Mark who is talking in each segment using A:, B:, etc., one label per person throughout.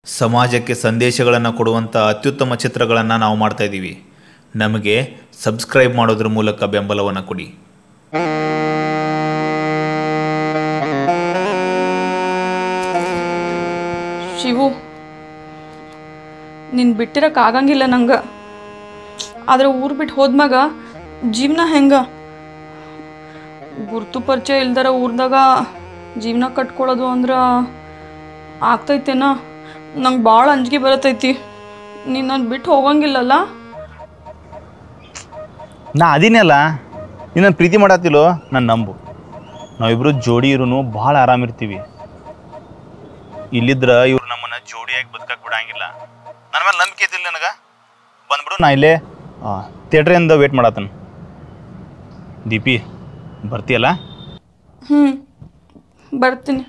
A: ಸಮಾಜಕ್ಕೆ ಸಂದೇಶಗಳನ್ನು ಕೊಡುವಂಥ ಅತ್ಯುತ್ತಮ ಚಿತ್ರಗಳನ್ನು ನಾವು ಮಾಡ್ತಾ ಇದ್ದೀವಿ ನಮಗೆ ಸಬ್ಸ್ಕ್ರೈಬ್ ಮಾಡೋದ್ರ ಮೂಲಕ ಬೆಂಬಲವನ್ನು ಕೊಡಿ
B: ಶಿವು ನೀನು ಬಿಟ್ಟಿರಕ್ಕೆ ಆಗಂಗಿಲ್ಲ ನಂಗೆ ಆದ್ರೆ ಊರು ಬಿಟ್ಟು ಹೋದ್ಮ್ಯಾಗ ಜೀವನ ಹೆಂಗ ಗುರ್ತು ಪರಿಚಯ ಇಲ್ದರ ಊರ್ದಾಗ ಜೀವನ ಕಟ್ಕೊಳ್ಳೋದು ಅಂದ್ರೆ ಆಗ್ತೈತೇನ ನಂಗೆ ಭಾಳ ಅಂಜಿಕೆ ಬರತೈತಿ ನೀನು ನನ್ನ ಬಿಟ್ಟು ಹೋಗಂಗಿಲ್ಲಲ್ಲ
C: ನಾ ಅದೀನಲ್ಲ ನೀನು ಪ್ರೀತಿ ಮಾಡತ್ತಿಲ್ಲೋ ನಾನು ನಂಬು ನಾವಿಬ್ರು ಜೋಡಿ ಇರೂ ಭಾಳ ಆರಾಮಿರ್ತೀವಿ ಇಲ್ಲಿದ್ರ ಇವ್ರು ನಮ್ಮನ್ನ ಜೋಡಿಯಾಗಿ ಬದುಕಕ್ಕೆ ಬಿಡಂಗಿಲ್ಲ ನನ್ನ ಮೇಲೆ ನಂಬಿಕೆ ಇದ್ದಿಲ್ಲ ನನಗೆ ಬಂದ್ಬಿಡು ನಾ ಇಲ್ಲೇ ಥಿಯೇಟ್ರಿಂದ ವೇಟ್ ಮಾಡತ್ತನ ದೀಪಿ ಬರ್ತೀಯಲ್ಲ
B: ಹ್ಞೂ ಬರ್ತೀನಿ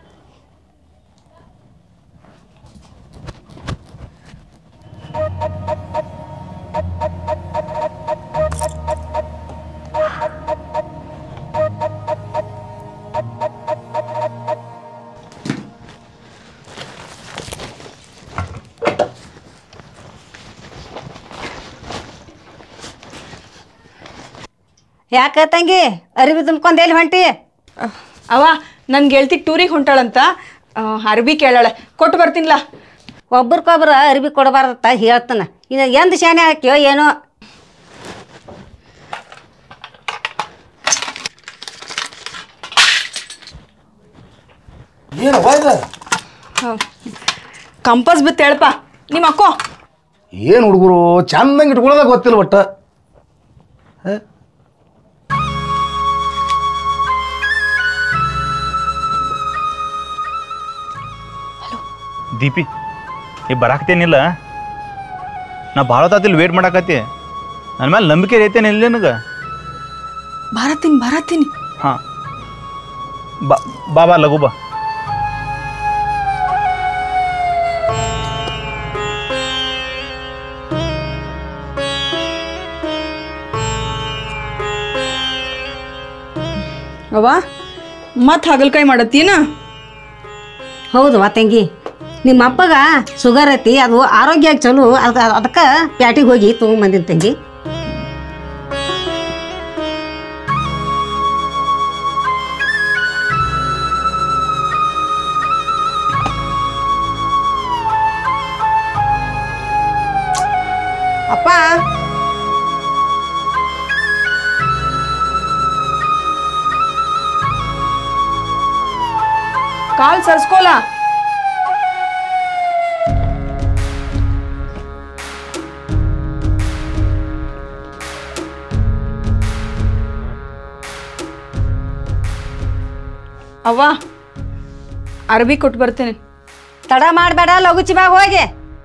D: ಯಾಕ ತಂಗಿ ಅರಿವಿ ತುಂಬ್ಕೊಂಡು ಎಲ್ಲಿ ಹೊಂಟಿ
B: ಅವ ನನ್ನ ಗೆಳತಿ ಟೂರಿಗೆ ಹೊಂಟಾಳಂತ ಆ, ಅರ್ಬಿ ಕೇಳಾಳೆ ಕೊಟ್ಟು ಬರ್ತೀನಿಲ್ಲ
D: ಒಬ್ರಿಗೊಬ್ರು ಅರಿವಿ ಕೊಡಬಾರ್ದತ್ತ ಹೇಳ್ತಾನ ಇದು ಎಂದ ಶಾನೆ ಹಾಕ್ಯೋ ಏನೋ
E: ಏನವ್ವ ಇದು
B: ಕಂಪಸ್ ಬಿತ್ತು ಹೇಳಪ್ಪ ನಿಮ್ಮ ಅಕ್ಕೋ
E: ಏನು ಹುಡುಗರು ಚಂದಂಗೆ ಇಟ್ಕೊಳ್ಳೋದ ಗೊತ್ತಿಲ್ಲ ಒಟ್ಟ ಹ?
C: ದೀಪಿ ಈ ಬರಾಕ್ತೇನಿಲ್ಲ ನಾ ಭಾಳ ಹೊತ್ತಾತಿಲ್ ವೇಟ್ ಮಾಡಾಕತ್ತಿ ನನ್ನ ಮೇಲೆ ನಂಬಿಕೆ ಐತೇನೆ ಇಲ್ಲ ನನಗೆ
B: ಬರತ್ತೀನಿ ಬರತ್ತೀನಿ
C: ಹಾಂ ಬಾ ಬಾ ಬಾ ಲಘು ಬಾ
B: ಅವ ಮತ್ತೆ ಹಾಗಲ್ಕಾಯಿ ಮಾಡತ್ತೀನ
D: ಹೌದು ವಾ ತಂಗಿ ನಿಮ್ಮ ಅಪ್ಪಗ ಶುಗರ್ ಐತಿ ಅದು ಆರೋಗ್ಯಕ್ಕೆ ಚಲೋ ಅದು ಅದಕ್ಕೆ ಪ್ಯಾಟಿಗೆ ಹೋಗಿ ತೊಗೊಂಬಂದಿನಿ ತಂಗಿ
B: ಅಪ್ಪ ಕಾಲ್ ಸರ್ಸ್ಕೋಲ ಅವ್ವ ಅರ್ಬಿ ಕೊಟ್ಟು ಬರ್ತೇನೆ
D: ತಡ ಮಾಡಬೇಡ ಲಘುಚಿ ಬಾ ಹೋಗಿ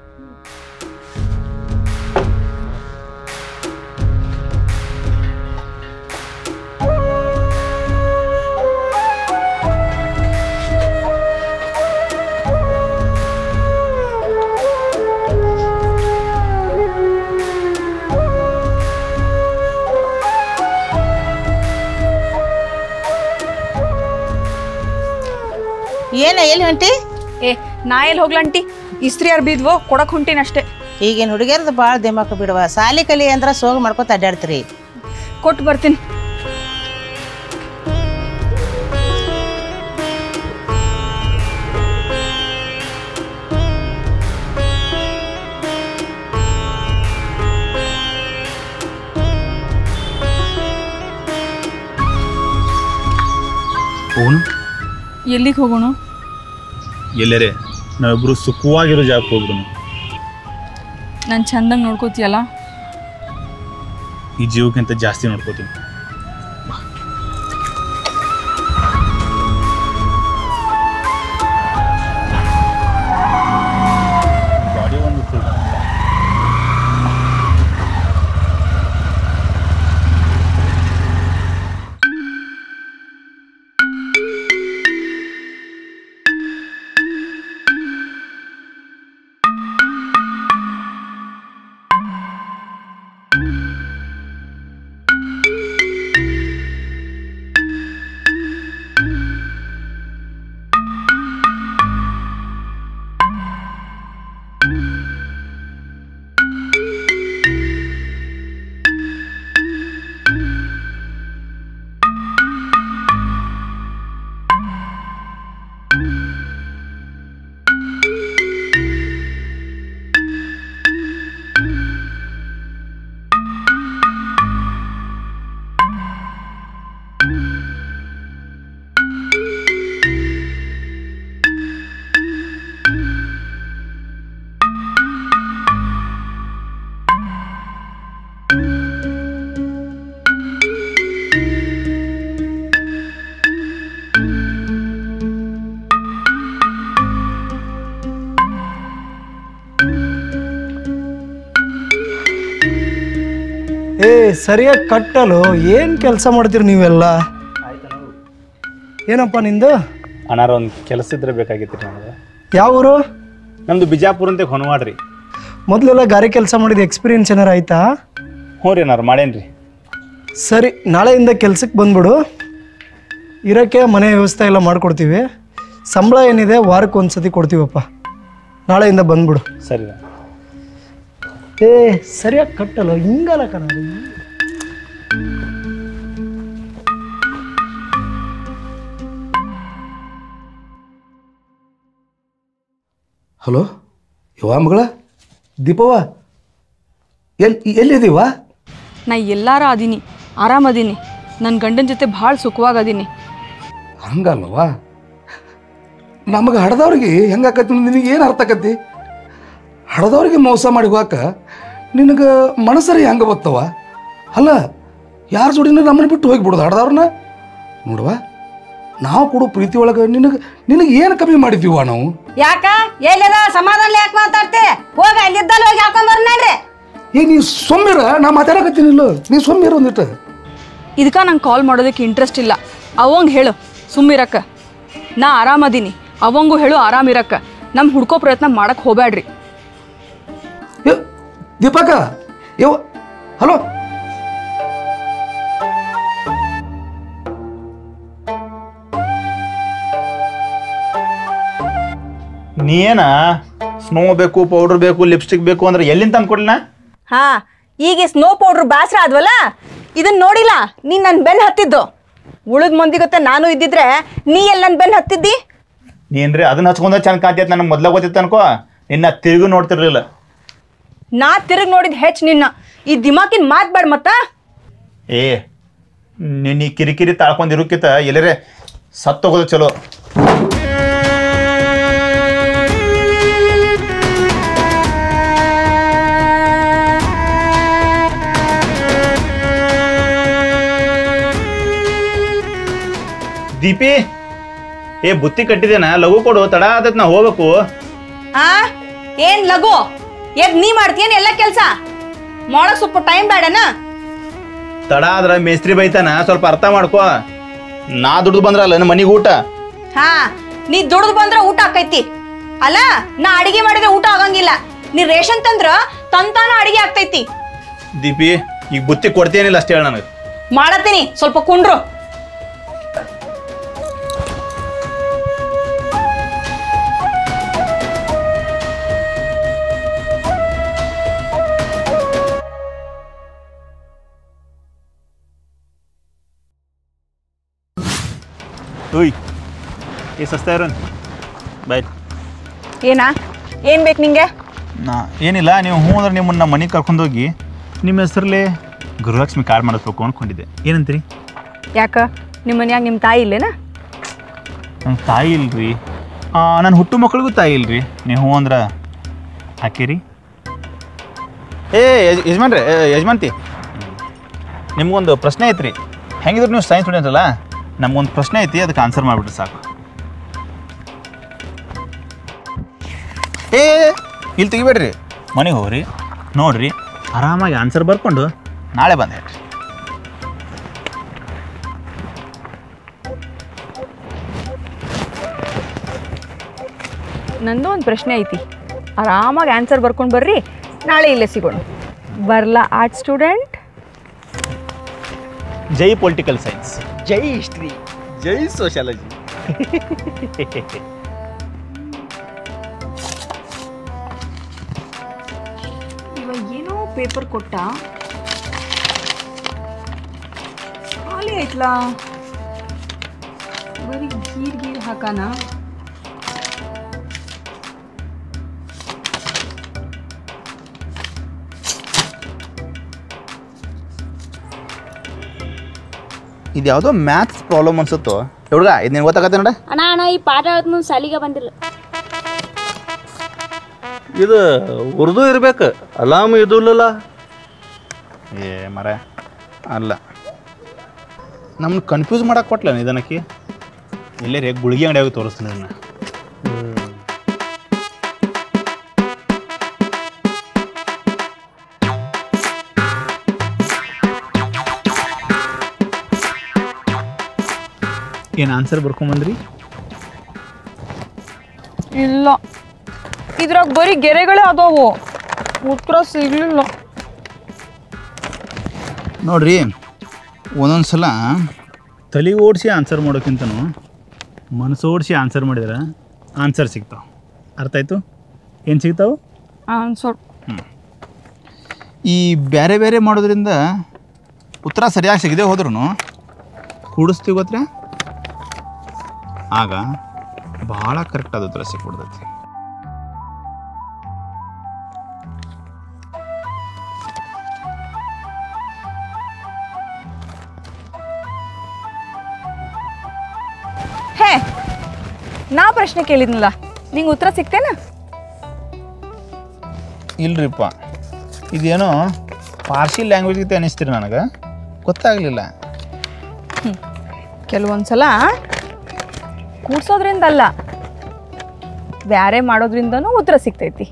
F: ಏನ ಎಲ್ಲಿ ಹೊಂಟಿ
B: ಏ ನಾ ಎಲ್ಲಿ ಹೋಗ್ಲಂಟಿ ಇಸ್ತ್ರಿ ಅರ್ಬಿ ಇದ್ವೋ ಕೊಡಕ್ ಹೊಂಟೀನಿ ಅಷ್ಟೇ
F: ಈಗಿನ ಹುಡುಗಿಯರ್ದು ಭಾಳ ದಿಮಾಕು ಬಿಡುವ ಸಾಲಿ ಕಲಿ ಅಂದ್ರ ಸೋಗ ಮಾಡ್ಕೊತ ಅಡ್ಡಾಡ್ತೀರಿ
B: ಕೊಟ್ಟು ಬರ್ತೀನಿ
C: ಅವನು
B: ಎಲ್ಲಿಗೆ ಹೋಗೋಣ
C: ಎಲ್ಲರೇ ನಾವಿಬ್ರು ಸುಖವಾಗಿರೋ ಜಾಗಕ್ಕೆ ಹೋಗ್ಬಿಡು
B: ನಾನು ಚಂದಂಗೆ ನೋಡ್ಕೋತೀಯಲ್ಲ
C: ಈ ಜೀವಕ್ಕಿಂತ ಜಾಸ್ತಿ ನೋಡ್ಕೋತೀನಿ ಗಾಡಿ ಒಂದು
G: ಏ ಸರಿಯಾಗಿ ಕಟ್ಟಲು ಏನು ಕೆಲಸ ಮಾಡ್ತೀರಿ ನೀವೆಲ್ಲ ಏನಪ್ಪ ನಿಂದು
C: ಅಣ್ಣಾರ ಒಂದು ಕೆಲಸ ಇದ್ರೆ ಬೇಕಾಗಿತ್ತು ರೀ ನನಗೆ
G: ಯಾವ ಊರು
C: ನಮ್ಮದು ಬಿಜಾಪುರ ಅಂತ ಹೊನವಾಡ್ರಿ
G: ಮೊದಲೆಲ್ಲ ಗಾರೆ ಕೆಲಸ ಮಾಡಿದ ಎಕ್ಸ್ಪೀರಿಯನ್ಸ್ ಏನಾರು ಆಯ್ತಾ
C: ಹ್ಞೂ ರೀ ಅಣ್ಣಾರ ಮಾಡೇನಿ ರೀ
G: ಸರಿ ನಾಳೆಯಿಂದ ಕೆಲ್ಸಕ್ಕೆ ಬಂದ್ಬಿಡು ಇರೋಕ್ಕೆ ಮನೆ ವ್ಯವಸ್ಥೆ ಎಲ್ಲ ಮಾಡಿಕೊಡ್ತೀವಿ ಸಂಬಳ ಏನಿದೆ ವಾರಕ್ಕೆ ಒಂದು ಸತಿ ಕೊಡ್ತೀವಪ್ಪ ನಾಳೆಯಿಂದ ಬಂದ್ಬಿಡು
C: ಸರಿ
G: ಏ ಸರಿಯಾಗಿ ಕಟ್ಟಲ್ಲ ಹಿಂಗಲ್ಲ ಕಣ
E: ಹಲೋ ಯವ್ವ ಮಗಳ ದೀಪವ್ವ ಎಲ್ಲಿ ಎಲ್ಲಿದ್ದೀವ
B: ನಾ ಎಲ್ಲಾರ ಅದೀನಿ ಆರಾಮದೀನಿ ನನ್ನ ಗಂಡನ ಜೊತೆ ಭಾಳ ಸುಖವಾಗದೀನಿ
E: ಹಂಗಲ್ವ ನಮಗೆ ಹಡ್ದವ್ರಿಗೆ ಹೆಂಗಾಕತಿ ನಿನಗೆ ಏನು ಅರ್ಥ ಆಕತಿ ಹಡ್ದವ್ರಿಗೆ ಮೋಸ ಮಾಡಿ ಹೋಗಾಕ ನಿನಗೆ ಮನಸ್ಸರಿ ಹೆಂಗೆ ಬರ್ತವ ಅಲ್ಲ ಯಾರ ಜೋಡಿನ ನಮ್ಮನ್ನ ಬಿಟ್ಟು ಹೋಗಿಬಿಡೋದು ಹಡ್ದವ್ರನ್ನ ನೋಡುವ ನಾವು ಕೊಡೋ ಪ್ರೀತಿ ಒಳಗೆ ನಿನಗೆ ನಿನಗೆ ಏನು ಕಮ್ಮಿ ಮಾಡಿದ್ದೀವ ನಾವು
D: ಯಾಕ ಎಲ್ಲಿದ ಸಮಾಧಾನ ಯಾಕೆ ಮಾತಾಡ್ತಿ ಹೋಗ ಅಲ್ಲಿದ್ದಲ್ಲಿ ಹೋಗಿ ಹಾಕೊಂಬರ್ ನೋಡ್ರಿ
E: ಈಗ ನೀ ಸೊಮ್ಮಿರ ನಾ ಮಾತಾಡಕತ್ತೀನಿಲ್ಲ ನೀ ಸೊಮ್ಮಿರ ಒಂದಿಟ್ಟು
B: ಇದಕ್ಕೆ ನಂಗೆ ಕಾಲ್ ಮಾಡೋದಕ್ಕೆ ಇಂಟ್ರೆಸ್ಟ್ ಇಲ್ಲ ಅವಂಗೆ ಹೇಳು ಸುಮ್ಮಿರಕ್ಕ ನಾ ಆರಾಮದೀನಿ ಅವಂಗೂ ಹೇಳು ಆರಾಮಿರಕ್ಕ ನಮ್ಮ ಹುಡ್ಕೋ ಪ್ರಯತ್ನ ಮಾಡಕ್ಕೆ ಹೋಗ್ಬೇಡ್ರಿ
E: ಏ, ದೀಪಕ ಯವ ಹಲೋ
C: ನೀ ಏನ ಸ್ನೋ ಬೇಕು ಪೌಡರ್ ಬೇಕು ಲಿಪ್ಸ್ಟಿಕ್ ಬೇಕು ಅಂದ್ರೆ ಎಲ್ಲಿಂದ ತಂದು ಕೊಡ್ಲಿನ
H: ಹಾ ಈಗ ಸ್ನೋ ಪೌಡ್ರ್ ಬ್ಯಾಸ್ರ ಆದ್ವಲ್ಲ ಇದನ್ನ ನೋಡಿಲ್ಲ ನೀನ್ ನನ್ನ ಬೆನ್ ಹತ್ತಿದ್ದು ಉಳಿದ ಮಂದಿ ಗೊತ್ತ ನಾನು ಇದ್ದಿದ್ರೆ ನೀ ಎಲ್ಲಿ ನನ್ನ ಬೆನ್ ಹತ್ತಿದ್ದಿ
C: ನೀನ್ರಿ ಅದನ್ನ ಹಚ್ಕೊಂಡ ಚಂದ ಕಾಂತಿ ನನಗೆ ಮೊದ್ಲ ಗೊತ್ತಿತ್ತು ಅನ್ಕೋ ನಿನ್ನ ತಿರುಗಿ ನೋಡ್ತಿರ್ಲಿಲ್ಲ
H: ನಾ ತಿರುಗಿ ನೋಡಿದ್ ಹೆಚ್ಚ ನಿನ್ನ ಈ ದಿಮಾಕಿನ ಮಾತ್ಬೇಡ ಮತ್ತ
C: ಏ ನಿನ್ನ ಈ ಕಿರಿಕಿರಿ ತಾಳ್ಕೊಂಡಿರೋಕ್ಕಿಂತ ಎಲ್ಲರೇ ಸತ್ತೋಗೋದು ಚಲೋ ದೀಪಿ ಏ ಬುತ್ತಿ ಕಟ್ಟಿದೇನ ಲಘು ಕೊಡು ತಡ ಆದತ್ ನಾ ಹೋಗ್ಬೇಕು
H: ಆ ಏನ್ ಲಘು ಎದ್ ನೀ ಮಾಡ್ತೀಯನ್ ಎಲ್ಲ ಕೆಲ್ಸ ಮಾಡಕ್ ಸ್ವಲ್ಪ ಟೈಮ್ ಬೇಡನ
C: ತಡ ಆದ್ರ ಮೇಸ್ತ್ರಿ ಬೈತಾನ ಸ್ವಲ್ಪ ಅರ್ಥ ಮಾಡ್ಕೋ ನಾ ದುಡ್ದು ಬಂದ್ರಲ್ಲ ನನ್ನ ಮನಿಗೆ ಊಟ
H: ಹಾ ನೀ ದುಡ್ದು ಬಂದ್ರ ಊಟ ಆಕೈತಿ ಅಲ್ಲ ನಾ ಅಡಿಗೆ ಮಾಡಿದ್ರೆ ಊಟ ಆಗಂಗಿಲ್ಲ ನೀ ರೇಷನ್ ತಂದ್ರ ತಂತಾನ ಅಡಿಗೆ ಆಗ್ತೈತಿ
C: ದೀಪಿ ಈಗ ಬುತ್ತಿ ಕೊಡ್ತೇನಿಲ್ಲ ಅಷ್ಟೇ ಹೇಳ ನನಗೆ
H: ಮಾಡತ್ತೀನಿ ಸ್ವಲ್ಪ ಕುಂಡ್ರು
C: ಉಯ್ ಏ ಸಸ್ತಾ ಇರೋನ್ ಬಾಯ್
H: ಏನಾ ಏನ್ ಬೇಕು ನಿಂಗೆ
C: ನಾ ಏನಿಲ್ಲ ನೀವು ಹ್ಞೂ ಅಂದ್ರೆ ನಿಮ್ಮನ್ನ ನಮ್ಮ ಮನೆಗೆ ಕರ್ಕೊಂಡೋಗಿ ನಿಮ್ಮ ಹೆಸರಲ್ಲಿ ಗೃಹಲಕ್ಷ್ಮಿ ಕಾರ್ಡ್ ಮಾಡಿಸ್ಬೇಕು ಅಂದ್ಕೊಂಡಿದ್ದೆ ಏನಂತೀರಿ
H: ಯಾಕ ನಿಮ್ಮ ಮನ್ಯಾಗ ನಿಮ್ಮ ತಾಯಿ ಇಲ್ಲೇನ
C: ನನ್ನ ತಾಯಿ ಇಲ್ರಿ ನನ್ನ ಹುಟ್ಟು ಮಕ್ಕಳಿಗೂ ತಾಯಿ ಇಲ್ರಿ ನೀವು ಹ್ಞೂ ಅಂದ್ರೆ ಹಾಕಿರಿ ಏ ಯಜ್- ಯಜಮಾನ್ರಿ ಏ, ಯಜಮಾನ್ತಿ ನಿಮ್ಗೊಂದು ಪ್ರಶ್ನೆ ಐತ್ರಿ ಹೆಂಗಿದ್ರು ನೀವು ಸೈನ್ಸ್ ಸ್ಟೂಡೆಂಟ್ ಅಲ್ಲ ನಮ್ಗೊಂದು ಪ್ರಶ್ನೆ ಐತಿ ಅದಕ್ಕೆ ಆನ್ಸರ್ ಮಾಡಿಬಿಟ್ರೆ ಸಾಕು ಏ ಇಲ್ಲಿ ತೆಗಿಬೇಡ್ರಿ ಮನೆಗೆ ಹೋಗ್ರಿ ನೋಡ್ರಿ ಆರಾಮಾಗಿ ಆನ್ಸರ್ ಬರ್ಕೊಂಡು ನಾಳೆ ಬಂದು ಹೇಳ್ರಿ
H: ನಂದು ಒಂದು ಪ್ರಶ್ನೆ ಐತಿ ಆರಾಮಾಗಿ ಆನ್ಸರ್ ಬರ್ಕೊಂಡು ಬರ್ರಿ ನಾಳೆ ಇಲ್ಲೇ ಸಿಗೋಣ ಬರ್ಲಾ ಆರ್ಟ್ ಸ್ಟೂಡೆಂಟ್
C: ಜೈ ಪೊಲಿಟಿಕಲ್ ಸೈನ್ಸ್ ಜೈ ಹಿಸ್ಟ್ರಿ ಜೈ ಸೋಷಿಯಾಲಜಿ
B: ಇವಾಗ ಏನೋ ಪೇಪರ್ ಕೊಟ್ಟ ಖಾಲಿ ಐತ್ಲಾ ಬರೀ ಗೀರ್ ಗೀರ್ ಹಾಕಾನ
C: ಇದು ಯಾವುದೋ ಮ್ಯಾಥ್ಸ್ ಪ್ರಾಬ್ಲಮ್ ಅನ್ಸುತ್ತೋ ಹುಡುಗ ಇದು ನಿನ್ಗೆ ಗೊತ್ತಾಗತ್ತೆ ನೋಡ
I: ಅಣ್ಣ ಅಣ್ಣ ಈ ಪಾಠ ಹೇಳ್ತು ಸಾಲಿಗೆ ಬಂದಿಲ್ಲ
J: ಇದು ಉರ್ದು ಇರ್ಬೇಕು ಅಲಾಮ್ ಇದುಲ್ಲಲ್ಲ
C: ಏ ಮರ ಅಲ್ಲ ನಮ್ಮನ್ನ ಕನ್ಫ್ಯೂಸ್ ಮಾಡಕ್ಕೆ ಕೊಟ್ಲ ನಿಧಾನಕ್ಕೆ ಇಲ್ಲೇ ರೇ ಗುಳಿಗೆ ಅಂಗಡಿಯಾಗ ತೋರಿಸ್ತೀನಿ ಅದನ್ನ ಏನು ಆನ್ಸರ್ ಬರ್ಕೊಂಬಂದ್ರಿ
B: ಇಲ್ಲ ಇದ್ರಾಗ ಬರೀ ಗೆರೆಗಳೇ ಅದಾವು ಉತ್ತರ ಸಿಗ್ಲಿಲ್ಲ
C: ನೋಡ್ರಿ ಒಂದೊಂದು ಸಲ ತಲೆ ಓಡಿಸಿ ಆನ್ಸರ್ ಮಾಡೋಕ್ಕಿಂತನೂ ಮನಸ್ಸು ಓಡಿಸಿ ಆನ್ಸರ್ ಮಾಡಿದ್ರೆ ಆನ್ಸರ್ ಸಿಗ್ತಾವೆ ಅರ್ಥ ಆಯ್ತು ಏನು ಸಿಗ್ತಾವೆ
B: ಆನ್ಸರ್
C: ಈ ಬೇರೆ ಬೇರೆ ಮಾಡೋದ್ರಿಂದ ಉತ್ತರ ಸರಿಯಾಗಿ ಸಿಗದೆ ಹೋದ್ರೂ ಕೂಡಿಸ್ತೀವಿ ಗೊತ್ತಾ ಆಗ ಭಾಳ ಕರೆಕ್ಟಾದ ಉತ್ತರ ಸಿಕ್ಬಿಡ್ತೈತಿ
H: ಹೇ ನಾ ಪ್ರಶ್ನೆ ಕೇಳಿದ್ನಲ್ಲ ನಿಂಗೆ ಉತ್ತರ ಸಿಕ್ತೇನ
C: ಇಲ್ರಿಪ್ಪ ಇದೇನೋ ಪಾರ್ಸಿ ಲ್ಯಾಂಗ್ವೇಜ್ ಗೀತೆ ಅನಿಸ್ತೀರಿ ನನಗೆ ಗೊತ್ತಾಗಲಿಲ್ಲ
H: ಕೆಲವೊಂದ್ಸಲ ಕೂಡ್ಸೋದ್ರಿಂದಲ್ಲ ಬ್ಯಾರೆ ಮಾಡೋದ್ರಿಂದನೂ ಉತ್ತರ ಸಿಗ್ತೈತಿ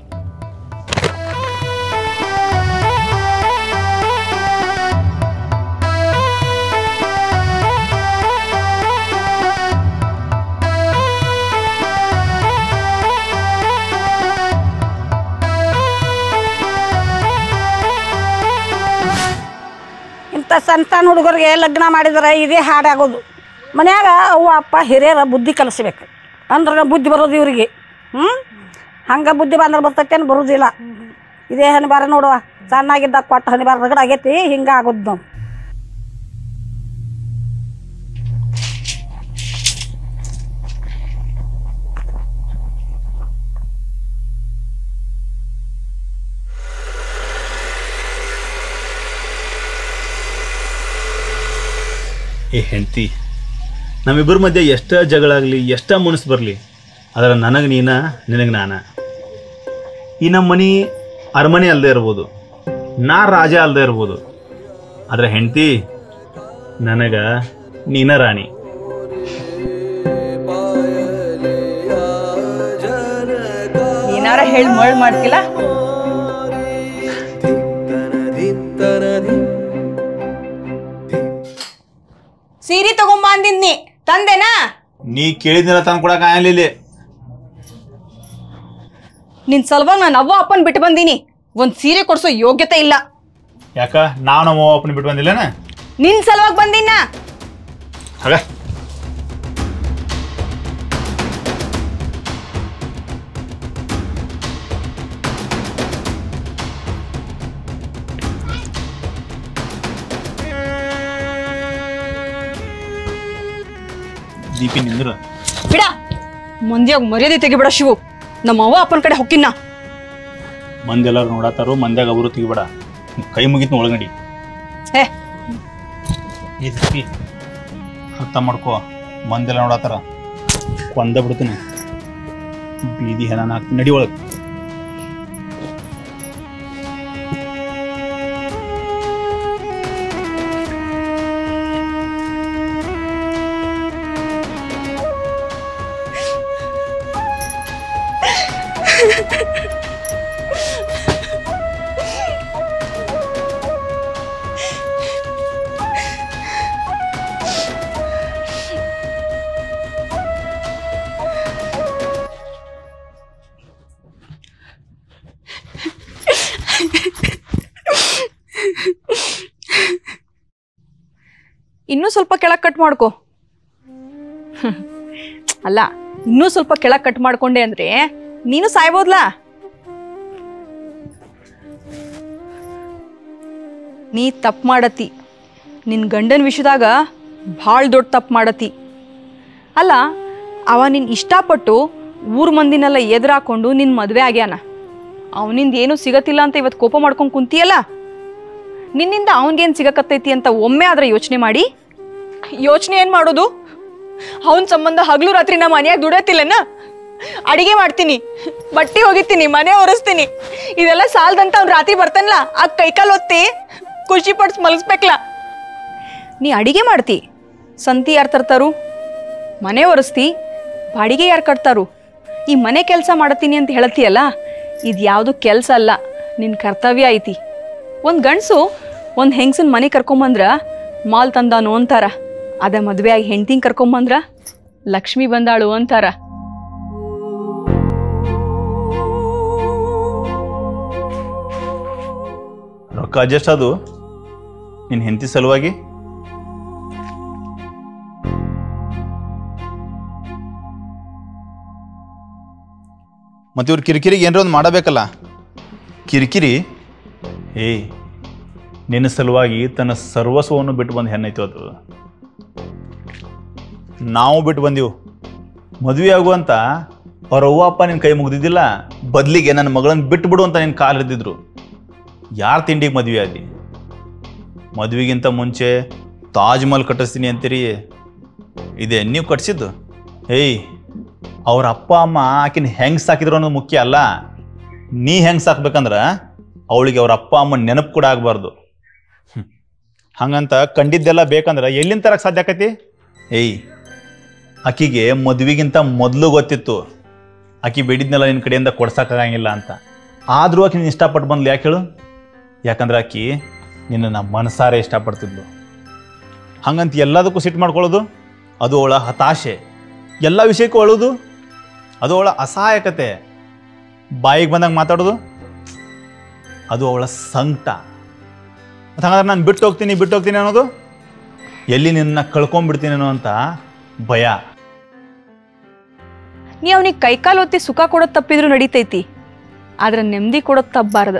K: ಇಂಥ ಸಣ್ಣ ಸಣ್ಣ ಹುಡುಗರಿಗೆ ಲಗ್ನ ಮಾಡಿದ್ರೆ ಇದೇ ಹಾಡಾಗೋದು ಮನ್ಯಾಗ ಅವ್ವ ಅಪ್ಪ ಹಿರಿಯರ ಬುದ್ಧಿ ಕಲಿಸ್ಬೇಕು ಅಂದ್ರೆ ಬುದ್ಧಿ ಬರೋದು ಇವ್ರಿಗೆ ಹ್ಞೂ ಹಂಗೆ ಬುದ್ಧಿ ಬಂದ್ರೆ ಬರ್ತೈತೇನು ಬರೋದಿಲ್ಲ ಇದೇ ಹನಿಬಾರ ನೋಡುವ ಸಣ್ಣಾಗಿದ್ದಾಗ ಕೊಟ್ಟ ಹನಿಬಾರ ರಗಡ ಆಗೈತಿ ಹಿಂಗೆ ಆಗೋದು ನಾವು
C: ಏ ಹೆಂಡತಿ ನಮ್ಮಿಬ್ಬರ ಮಧ್ಯೆ ಎಷ್ಟೇ ಜಗಳಾಗಲಿ ಎಷ್ಟೇ ಮನಸ್ಸು ಬರಲಿ ಆದರೆ ನನಗೆ ನೀನ ನಿನಗೆ ನಾನ ಈ ನಮ್ಮ ಮನೆ ಅರಮನೆ ಅಲ್ಲದೆ ಇರ್ಬೋದು ನಾ ರಾಜ ಅಲ್ಲದೆ ಇರ್ಬೋದು ಆದರೆ ಹೆಂಡತಿ ನನಗೆ ನೀನ ರಾಣಿ
H: ಏನಾರ ಹೇಳಿ ಮಳ್ ಮಾಡ್ತಿಲ್ಲ ಸೀರೆ ತಗೊಂಬ ಅಂದಿದ್ನಿ ತಂದೆನಾ
C: ನೀ ಕೇಳಿದ್ನೆಲ್ಲ ತಂದು ಕೊಡಕ್ಕೆ ಆಗಲಿಲ್ಲ
H: ನಿನ್ ಸಲುವಾಗಿ ನಾನು ಅವ್ವ ಅಪ್ಪನ್ ಬಿಟ್ಟು ಬಂದೀನಿ ಒಂದ್ ಸೀರೆ ಕೊಡ್ಸೋ ಯೋಗ್ಯತೆ ಇಲ್ಲ
C: ಯಾಕ ನಾವು ನಮ್ಮ ಅಪ್ಪನ ಬಿಟ್ಟು ಬಂದಿಲ್ಲನ
H: ನಿನ್ ಸಲುವಾಗಿ ಬಂದಿನ
C: ಹಾಗ ದೀಪಿ ನಿಂದ್ರ
H: ಬಿಡ ಮಂದಿಯಾಗ ಮರ್ಯಾದೆ ತೆಗಿಬೇಡ ಶಿವು ನಮ್ಮ ಅವ್ವ ಅಪ್ಪನ ಕಡೆ ಹೊಕ್ಕಿನ
C: ಮಂದಿ ಎಲ್ಲರೂ ನೋಡತ್ತಾರೋ ಮಂದ್ಯಾಗ ಅವರು ತೆಗಿಬೇಡ ಕೈ ಮುಗಿತು ಒಳಗಡಿ
H: ಏ
C: ಈ ದೀಪಿ ಅರ್ಥ ಮಾಡ್ಕೋ ಮಂದೆಲ್ಲ ನೋಡತ್ತಾರ ಕೊಂದ ಬಿಡ್ತೀನಿ ಬೀದಿ ಹೆನ ಹಾಕ್ತೀನಿ ನಡಿ ಒಳಗೆ
H: ಇನ್ನೂ ಸ್ವಲ್ಪ ಕೆಳಗೆ ಕಟ್ ಮಾಡ್ಕೊ ಹ್ಮ್. ಅಲ್ಲ ಇನ್ನೂ ಸ್ವಲ್ಪ ಕೆಳಗೆ ಕಟ್ ಮಾಡ್ಕೊಂಡೆ ಅಂದ್ರೆ ನೀನು ಸಾಯ್ಬೋದ್ಲಾ ನೀ ತಪ್ಪು ಮಾಡತಿ ನಿನ್ನ ಗಂಡನ ವಿಷಯದಾಗ ಭಾಳ ದೊಡ್ಡ ತಪ್ಪು ಮಾಡತಿ ಅಲ್ಲ ಅವ ನಿನ್ನ ಇಷ್ಟಪಟ್ಟು ಊರ್ ಮಂದಿನೆಲ್ಲ ಎದುರಾಕೊಂಡು ನಿನ್ನ ಮದುವೆ ಆಗ್ಯಾನ ಅವನಿಂದ ಏನೂ ಸಿಗತ್ತಿಲ್ಲ ಅಂತ ಇವತ್ತು ಕೋಪ ಮಾಡ್ಕೊಂಡು ಕುಂತಿಯಲ್ಲ ನಿನ್ನಿಂದ ಅವನಿಗೇನು ಸಿಗಕತ್ತೈತಿ ಅಂತ ಒಮ್ಮೆ ಆದ್ರೆ ಯೋಚನೆ ಮಾಡಿ ಯೋಚನೆ ಏನು ಮಾಡೋದು ಅವನ ಸಂಬಂಧ ಹಗಲು ರಾತ್ರಿ ನಾ ಮನ್ಯಾಗ ದುಡತಿಲ್ಲನ ಅಡಿಗೆ ಮಾಡ್ತೀನಿ ಬಟ್ಟೆ ಒಗಿತೀನಿ ಮನೆ ಒರೆಸ್ತೀನಿ ಇದೆಲ್ಲ ಸಾಲದಂತ ಅವ್ನು ರಾತ್ರಿ ಬರ್ತಾನಲ್ಲ ಆ ಕೈಕಾಲು ಒತ್ತಿ ಖುಷಿ ಪಡ್ಸ್ ಮಲಗಿಸ್ಬೇಕಲ್ಲ ನೀ ಅಡಿಗೆ ಮಾಡ್ತಿ ಸಂತಿ ಯಾರು ತರ್ತಾರು ಮನೆ ಒರೆಸ್ತಿ ಬಾಡಿಗೆ ಯಾರು ಕಟ್ತಾರು ಈ ಮನೆ ಕೆಲಸ ಮಾಡತ್ತೀನಿ ಅಂತ ಹೇಳ್ತೀಯಲ್ಲ ಇದು ಯಾವುದು ಕೆಲಸ ಅಲ್ಲ ನಿನ್ನ ಕರ್ತವ್ಯ ಐತಿ ಒಂದು ಗಂಡಸು ಒಂದು ಹೆಂಗಸನ ಮನೆ ಕರ್ಕೊಂಬಂದ್ರ ಮಾಲ್ ತಂದಾನು ಅಂತಾರ ಅದ ಮದುವೆ ಆಗಿ ಹೆಂಡ್ತಿಂಗ್ ಕರ್ಕೊಂಬಂದ್ರ ಲಕ್ಷ್ಮಿ ಬಂದಾಳು ಅಂತಾರ
C: ರೊಕ್ಕ ಅಡ್ಜಸ್ಟ್ ಅದು ನಿನ್ನ ಹೆಂಡತಿ ಸಲುವಾಗಿ ಮತ್ತು ಇವ್ರ ಕಿರಿಕಿರಿಗೆ ಏನರ ಒಂದು ಮಾಡಬೇಕಲ್ಲ ಕಿರಿಕಿರಿ ಏಯ್ ನಿನ್ನ ಸಲುವಾಗಿ ತನ್ನ ಸರ್ವಸ್ವವನ್ನು ಬಿಟ್ಟು ಬಂದು ಹೆಣ್ಣೈತು ಅದು ನಾವು ಬಿಟ್ಟು ಬಂದೀವು ಮದುವೆ ಆಗುವಂತ ಅವ್ರ ಅವ್ವ ಅಪ್ಪ ನಿನ್ನ ಕೈ ಮುಗ್ದಿದ್ದಿಲ್ಲ ಬದಲಿಗೆ ನನ್ನ ಮಗಳನ್ನ ಬಿಟ್ಟು ಬಿಡು ಅಂತ ನಿನ್ನ ಕಾಲು ಹಿಡಿದಿದ್ರು ಯಾರ ತಿಂಡಿಗೆ ಮದುವೆ ಆದಿ ಮದುವೆಗಿಂತ ಮುಂಚೆ ತಾಜ್ ಮಹಲ್ ಕಟ್ಟಿಸ್ತೀನಿ ಅಂತೀರಿ ಇದೆ ನೀವು ಕಟ್ಸಿದ್ದು ಏಯ್ ಅವ್ರ ಅಪ್ಪ ಅಮ್ಮ ಆಕಿನ ಹೆಂಗೆ ಸಾಕಿದ್ರು ಅನ್ನೋದು ಮುಖ್ಯ ಅಲ್ಲ ನೀ ಹೆಂಗೆ ಸಾಕ್ಬೇಕಂದ್ರ ಅವಳಿಗೆ ಅವ್ರ ಅಪ್ಪ ಅಮ್ಮ ನೆನಪು ಕೂಡ ಆಗಬಾರ್ದು ಹಂಗಂತ ಕಂಡಿದ್ದೆಲ್ಲ ಬೇಕಂದ್ರೆ ಎಲ್ಲಿಂದ ತರಕ್ಕೆ ಸಾಧ್ಯ ಆಕೈತಿ ಏಯ್ ಆಕಿಗೆ ಮದುವೆಗಿಂತ ಮೊದಲು ಗೊತ್ತಿತ್ತು ಆಕಿ ಬೇಡಿದ್ನೆಲ್ಲ ನಿನ್ನ ಕಡೆಯಿಂದ ಕೊಡ್ಸಕ್ಕಾಗಂಗಿಲ್ಲ ಅಂತ ಆದರೂ ಆಕಿ ನೀನು ಇಷ್ಟಪಟ್ಟು ಬಂದ್ಲು ಯಾಕೆ ಹೇಳು ಯಾಕಂದ್ರೆ ಆಕಿ ನಿನ್ನನ್ನು ಮನಸಾರೆ ಇಷ್ಟಪಡ್ತಿದ್ಲು ಹಂಗಂತ ಎಲ್ಲದಕ್ಕೂ ಸಿಟ್ಟು ಮಾಡ್ಕೊಳ್ಳೋದು ಅದು ಅವಳ ಹತಾಶೆ ಎಲ್ಲ ವಿಷಯಕ್ಕೂ ಅಳೋದು ಅದು ಅವಳ ಅಸಹಾಯಕತೆ ಬಾಯಿಗೆ ಬಂದಂಗೆ ಮಾತಾಡೋದು ಅದು ಅವಳ ಸಂಕಟ ಮತ್ತು ಹಂಗಾದ್ರೆ ನಾನು ಬಿಟ್ಟು ಹೋಗ್ತೀನಿ ಬಿಟ್ಟು ಹೋಗ್ತೀನಿ ಅನ್ನೋದು ಎಲ್ಲಿ ನಿನ್ನ ಕಳ್ಕೊಂಡ್ಬಿಡ್ತೀನಿ ಅನ್ನೋ ಅಂತ ಭಯ
H: ನೀ ಅವನಿಗೆ ಕೈಕಾಲು ಒತ್ತಿ ಸುಖ ಕೊಡೋದು ತಪ್ಪಿದ್ರು ನಡೀತೈತಿ ಆದ್ರೆ ನೆಮ್ಮದಿ ಕೊಡೋದು ತಪ್ಪಬಾರ್ದು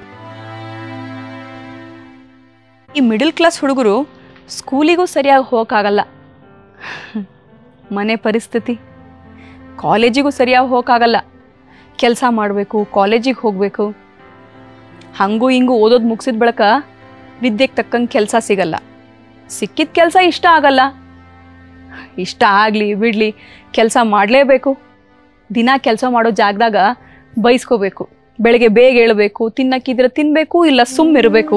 H: ಈ ಮಿಡಲ್ ಕ್ಲಾಸ್ ಹುಡುಗರು ಸ್ಕೂಲಿಗೂ ಸರಿಯಾಗಿ ಹೋಗೋಕ್ಕಾಗಲ್ಲ ಮನೆ ಪರಿಸ್ಥಿತಿ ಕಾಲೇಜಿಗೂ ಸರಿಯಾಗಿ ಹೋಗೋಕ್ಕಾಗಲ್ಲ ಕೆಲಸ ಮಾಡಬೇಕು ಕಾಲೇಜಿಗೆ ಹೋಗಬೇಕು ಹಂಗೂ ಹಿಂಗೂ ಓದೋದು ಮುಗಿಸಿದ ಬಳಿಕ ವಿದ್ಯೆಗೆ ತಕ್ಕಂಗೆ ಕೆಲಸ ಸಿಗಲ್ಲ ಸಿಕ್ಕಿದ ಕೆಲಸ ಇಷ್ಟ ಆಗಲ್ಲ ಇಷ್ಟ ಆಗಲಿ ಬಿಡಲಿ ಕೆಲಸ ಮಾಡಲೇಬೇಕು ದಿನ ಕೆಲಸ ಮಾಡೋ ಜಾಗದಾಗ ಬೈಸ್ಕೋಬೇಕು ಬೆಳಗ್ಗೆ ಬೇಗ ಏಳಬೇಕು ತಿನ್ನಕ್ಕಿದ್ರೆ ತಿನ್ನಬೇಕು ಇಲ್ಲ ಸುಮ್ಮಿರಬೇಕು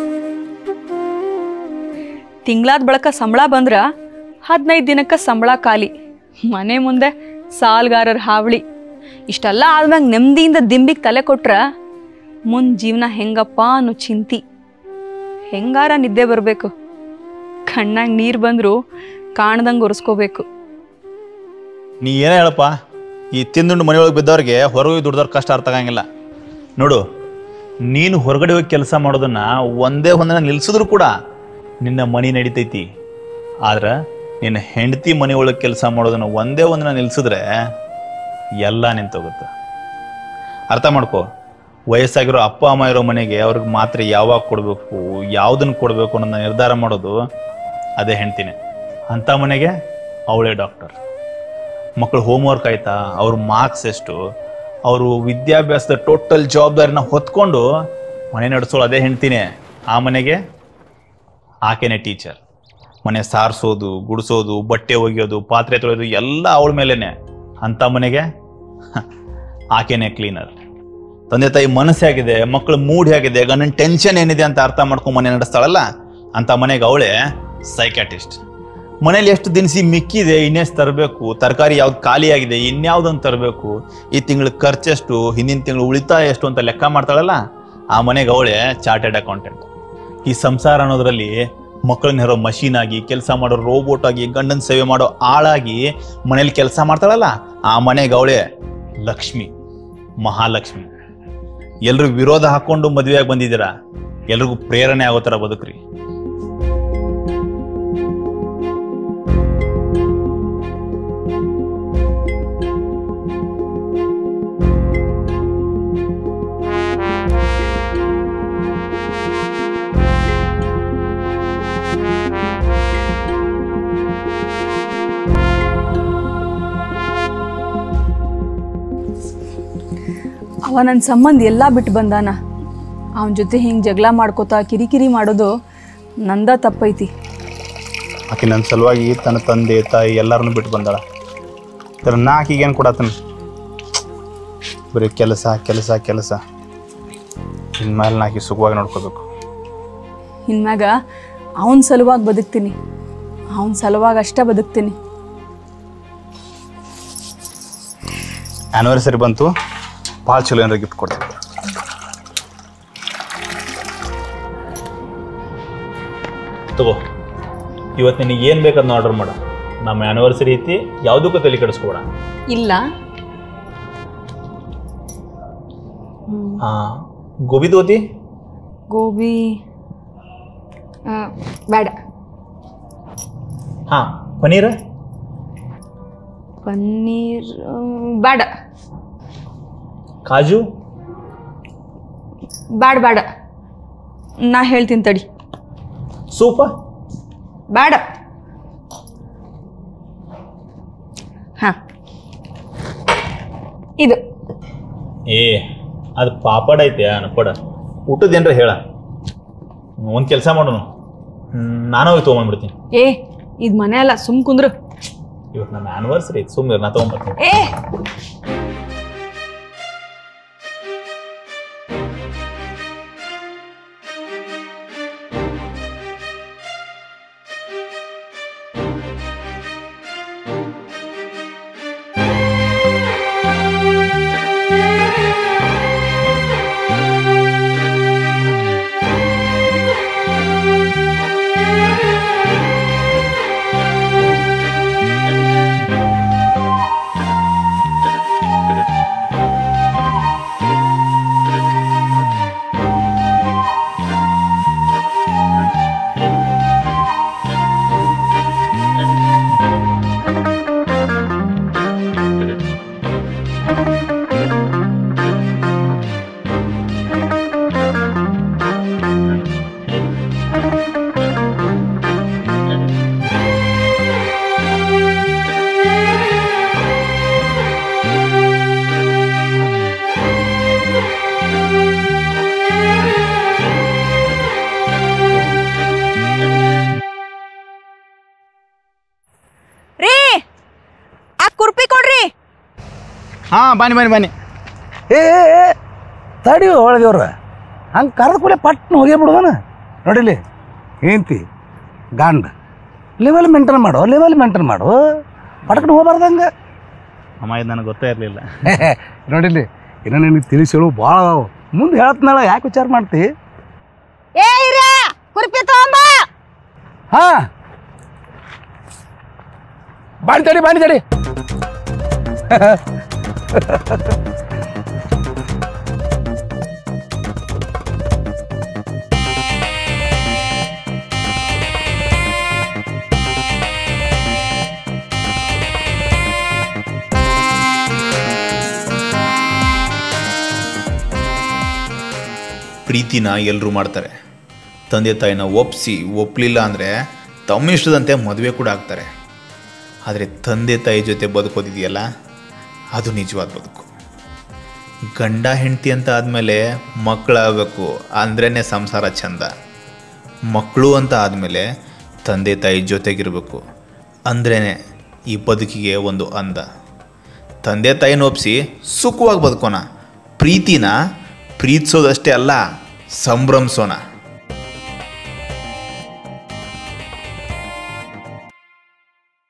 H: ತಿಂಗಳಾದ ಬಳಿಕ ಸಂಬಳ ಬಂದ್ರ ಹದಿನೈದು ದಿನಕ್ಕೆ ಸಂಬಳ ಖಾಲಿ ಮನೆ ಮುಂದೆ ಸಾಲ್ಗಾರರ ಹಾವಳಿ ಇಷ್ಟೆಲ್ಲ ಆದ್ಮ್ಯಾಗ ನೆಮ್ಮದಿಯಿಂದ ದಿಂಬಿಗೆ ತಲೆ ಕೊಟ್ರ ಮುಂದ್ ಜೀವನ ಹೆಂಗಪ್ಪ ಅನ್ನೋ ಚಿಂತಿ ಹೆಂಗಾರ ನಿದ್ದೆ ಬರಬೇಕು ಕಣ್ಣಾಗ ನೀರು ಬಂದರೂ ಕಾಣ್ದಂಗೆ ಒರೆಸ್ಕೋಬೇಕು
C: ನೀ ಏನೇ ಹೇಳಪ್ಪ ಈ ತಿಂದುಂಡು ಮನೆಯೊಳಗೆ ಬಿದ್ದವ್ರಿಗೆ ಹೊರಗೆ ದುಡ್ದವ್ರ ಕಷ್ಟ ಅರ್ಥ ಆಗಂಗಿಲ್ಲ ನೋಡು ನೀನು ಹೊರಗಡೆ ಹೋಗಿ ಕೆಲಸ ಮಾಡೋದನ್ನ ಒಂದೇ ಒಂದನ್ನ ನಿಲ್ಸಿದ್ರು ಕೂಡ ನಿನ್ನ ಮನೆ ನಡಿತೈತಿ ಆದ್ರೆ ನಿನ್ನ ಹೆಂಡತಿ ಮನೆಯೊಳಗೆ ಕೆಲಸ ಮಾಡೋದನ್ನ ಒಂದೇ ಒಂದನ್ನ ನಿಲ್ಸಿದ್ರೆ ಎಲ್ಲ ನಿಂತೋಗುತ್ತೆ ಅರ್ಥ ಮಾಡ್ಕೋ ವಯಸ್ಸಾಗಿರೋ ಅಪ್ಪ ಅಮ್ಮ ಇರೋ ಮನೆಗೆ ಅವ್ರಿಗೆ ಮಾತ್ರ ಯಾವಾಗ ಕೊಡಬೇಕು ಯಾವುದನ್ನು ಕೊಡಬೇಕು ಅನ್ನೋದನ್ನ ನಿರ್ಧಾರ ಮಾಡೋದು ಅದೇ ಹೆಂಡ್ತಿನೇ ಅಂಥ ಮನೆಗೆ ಅವಳೇ ಡಾಕ್ಟರ್ ಮಕ್ಕಳು ಹೋಮ್ವರ್ಕ್ ಆಯ್ತಾ ಅವ್ರ ಮಾರ್ಕ್ಸ್ ಎಷ್ಟು ಅವರು ವಿದ್ಯಾಭ್ಯಾಸದ ಟೋಟಲ್ ಜವಾಬ್ದಾರಿನ ಹೊತ್ಕೊಂಡು ಮನೆ ನಡೆಸೋಳು ಅದೇ ಹೆಂಡ್ತಿನೇ ಆ ಮನೆಗೆ ಆಕೆನೇ ಟೀಚರ್ ಮನೆ ಸಾರಿಸೋದು ಗುಡಿಸೋದು ಬಟ್ಟೆ ಒಗೆಯೋದು ಪಾತ್ರೆ ತೊಳೆಯೋದು ಎಲ್ಲ ಅವಳ ಮೇಲೇನೆ ಅಂಥ ಮನೆಗೆ ಹ, ಆಕೆನೇ ಕ್ಲೀನರ್ ತಂದೆ ತಾಯಿ ಮನಸ್ಸು ಹೇಗಿದೆ ಮಕ್ಕಳ ಮೂಡ್ ಹೇಗಿದೆ ಗಂಡನ ಟೆನ್ಷನ್ ಏನಿದೆ ಅಂತ ಅರ್ಥ ಮಾಡ್ಕೊಂಡು ಮನೆ ನಡೆಸ್ತಾಳಲ್ಲ ಅಂತ ಮನೆಗೆ ಅವಳೇ ಸೈಕ್ಯಾಟಿಸ್ಟ್ ಮನೇಲಿ ಎಷ್ಟು ದಿನಸಿ ಮಿಕ್ಕಿದೆ ಇನ್ನೆಷ್ಟು ತರಬೇಕು ತರಕಾರಿ ಯಾವ್ದು ಖಾಲಿ ಆಗಿದೆ ಇನ್ಯಾವ್ದೊಂದು ತರಬೇಕು ಈ ತಿಂಗಳ ಖರ್ಚೆಷ್ಟು ಹಿಂದಿನ ತಿಂಗಳು ಉಳಿತಾಯ ಎಷ್ಟು ಅಂತ ಲೆಕ್ಕ ಮಾಡ್ತಾಳಲ್ಲ ಆ ಮನೆಗೆ ಅವಳೇ ಚಾರ್ಟೆಡ್ ಅಕೌಂಟೆಂಟ್ ಈ ಸಂಸಾರ ಅನ್ನೋದ್ರಲ್ಲಿ ಮಕ್ಕಳನ್ನ ಹೆರೋ ಮಷೀನ್ ಆಗಿ ಕೆಲಸ ಮಾಡೋ ರೋಬೋಟ್ ಆಗಿ ಗಂಡನ ಸೇವೆ ಮಾಡೋ ಆಳಾಗಿ ಮನೇಲಿ ಕೆಲಸ ಮಾಡ್ತಾಳಲ್ಲ ಆ ಮನೆಗೆ ಅವಳೇ ಲಕ್ಷ್ಮಿ ಮಹಾಲಕ್ಷ್ಮಿ ಎಲ್ರು ವಿರೋಧ ಹಾಕೊಂಡು ಮದುವೆಯಾಗಿ ಬಂದಿದ್ದೀರಾ ಎಲ್ರಿಗೂ ಪ್ರೇರಣೆ ಆಗೋ ಥರ ಬದುಕ್ರಿ
H: ಅವ ನನ್ನ ಸಂಬಂಧ ಎಲ್ಲ ಬಿಟ್ಟು ಬಂದಾನ ಅವನ ಜೊತೆ ಹಿಂಗೆ ಜಗಳ ಮಾಡ್ಕೋತಾ ಕಿರಿಕಿರಿ ಮಾಡೋದು ನಂದ ತಪ್ಪೈತಿ
C: ಆಕೆ ನನ್ನ ಸಲುವಾಗಿ ತನ್ನ ತಂದೆ ತಾಯಿ ಎಲ್ಲರನ್ನು ಬಿಟ್ಟು ಬಂದಾಳ ತರ ನಾ ಆಕಿಗೆ ಏನು ಕೊಡತನ ಬರೀ ಕೆಲಸ ಕೆಲಸ ಕೆಲಸ ಇನ್ಮೇಲೆ ನಾ ಆಕಿ ಸುಖವಾಗಿ ನೋಡ್ಕೋಬೇಕು
H: ಇನ್ಮ್ಯಾಗ ಅವನ ಸಲುವಾಗಿ ಬದುಕ್ತೀನಿ ಅವನ ಸಲುವಾಗಿ ಅಷ್ಟೇ ಬದುಕ್ತೀನಿ
C: ಆ್ಯನಿವರ್ಸರಿ ಬಂತು ಭಾಳ ಚಲೋ ಏನಾರ ಗಿಫ್ಟ್ ಕೊಡ್ತೀನಿ ತಗೋ ಇವತ್ತು ನಿನಗೆ ಏನು ಬೇಕದನ್ನ ಆರ್ಡರ್ ಮಾಡು ನಮ್ಮ ಆ್ಯನಿವರ್ಸರಿ ಐತಿ ಯಾವುದಕ್ಕೂ ತಲೆ ಕೆಡಿಸ್ಕೋಬೇಡ
H: ಇಲ್ಲ
C: ಹಾಂ ಗೋಬಿ ದೋತಿ
H: ಗೋಬಿ ಆ, ಬೇಡ
C: ಹಾಂ ಪನೀರ್
H: ಪನ್ನೀರ್ ಆ, ಬೇಡ
C: ಕಾಜು
H: ಬೇಡ ಬೇಡ ನಾ ಹೇಳ್ತೀನಿ ತಡಿ
C: ಸೂಪ
H: ಬೇಡ ಹಾಂ ಇದು
C: ಏ ಅದು ಪಾಪಡ್ ಐತೆ ಅನ್ಪಡ ಊಟದ ಏನ್ರ ಹೇಳ ಒಂದು ಕೆಲಸ ಮಾಡೋನು ಹ್ಮ್, ನಾನು ಹೋಗಿ ತೊಗೊಂಡ್ಬಿಡ್ತೀನಿ
H: ಏ ಇದು ಮನೆ ಅಲ್ಲ ಸುಮ್ ಕುಂದ್ರು
C: ಇವತ್ತು ನಮ್ಮ ಆ್ಯನಿವರ್ಸರಿ ಐತಿ ಸುಮ್ಮನೆ ನಾ ತೊಗೊಂಡ್ಬರ್ತೀನಿ
H: ಏ ರೀ ಆ ಕುರ್ಪಿ ಕೊಡ್ರಿ
C: ಹಾಂ ಬನ್ನಿ ಬನ್ನಿ ಬನ್ನಿ
E: ಏ ಏ, ಏ, ತಡಿ ಒಳದೇವ್ರ ಹಂಗೆ ಕರೆದ ಕೂಡಲೇ ಪಟ್ನ ಹೋಗೇ ಬಿಡುವನ ನೋಡಿಲಿ ಹೆಂಡ್ತಿ ಗಂಡ ಲೆವೆಲ್ ಮೇಂಟೈನ್ ಮಾಡು ಲೆವೆಲ್ ಮೇಂಟೈನ್ ಮಾಡು ಪಟಕ್ನ ಹೋಗ್ಬಾರ್ದಂಗೆ
C: ಅಮ್ಮ ಇದು ನನಗೆ ಗೊತ್ತೇ ಇರಲಿಲ್ಲ
E: ನೋಡಿಲಿ ಇನ್ನು ನಿನಗೆ ತಿಳಿಸಿ ಹೇಳು ಭಾಳ ಅದಾವು ಮುಂದೆ ಹೇಳ್ತನಾಳ ಯಾಕೆ ವಿಚಾರ ಮಾಡ್ತಿ
K: ಏ ಹಿರಿಯ ಕುರ್ಪಿ ತಗೊಂಬ
E: ಹಾಂ ಬಾಣಿ ತಡಿ ಬಾಣಿ ತಡಿ
A: ಪ್ರೀತಿನ ಎಲ್ಲರೂ ಮಾಡ್ತಾರೆ ತಂದೆ ತಾಯಿನ ಒಪ್ಪಿಸಿ ಒಪ್ಪಲಿಲ್ಲ ಅಂದರೆ ತಮ್ಮ ಇಷ್ಟದಂತೆ ಮದುವೆ ಕೂಡ ಆಗ್ತಾರೆ ಆದರೆ ತಂದೆ ತಾಯಿ ಜೊತೆ ಬದುಕೋದಿದೆಯಲ್ಲ ಅದು ನಿಜವಾದ ಬದುಕು ಗಂಡ ಹೆಂಡತಿ ಅಂತ ಆದಮೇಲೆ ಮಕ್ಕಳಾಗಬೇಕು ಅಂದ್ರೇ ಸಂಸಾರ ಚಂದ ಮಕ್ಕಳು ಅಂತ ಆದಮೇಲೆ ತಂದೆ ತಾಯಿ ಜೊತೆಗಿರಬೇಕು ಅಂದ್ರೇ ಈ ಬದುಕಿಗೆ ಒಂದು ಅಂದ ತಂದೆ ತಾಯಿನ ಒಪ್ಪಿಸಿ ಸುಖವಾಗಿ ಬದುಕೋಣ ಪ್ರೀತಿನ ಪ್ರೀತಿಸೋದಷ್ಟೇ ಅಲ್ಲ ಸಂಭ್ರಮಿಸೋಣ